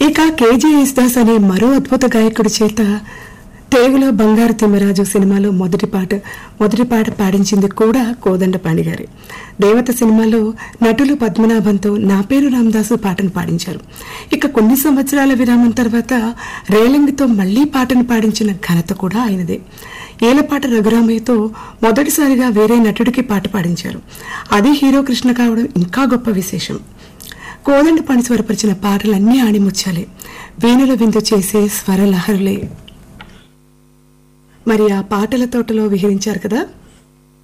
ఇక కేజీ యేసుదాస్ అనే మరో అద్భుత గాయకుడి చేత తేవుల బంగారు తిమ్మరాజు సినిమాలో మొదటి పాట మొదటి పాట పాడించింది కూడా కోదండపాణి గారి దేవత సినిమాలో నటులు పద్మనాభంతో నా పేరు రామదాసు పాటను పాడించారు ఇక కొన్ని సంవత్సరాల విరామం తర్వాత రేలంగితో మళ్లీ పాటను పాడించిన ఘనత కూడా ఆయనదే ఏలపాట రఘురామయ్యతో మొదటిసారిగా వేరే నటుడికి పాట పాడించారు అది హీరో కృష్ణ కావడం ఇంకా గొప్ప విశేషం కోదండ పని స్వరపరిచిన పాటలన్నీ ఆణిముచ్చాలే వీణుల విందు చేసే స్వరలహరులే మరి ఆ పాటల తోటలో విహరించారు కదా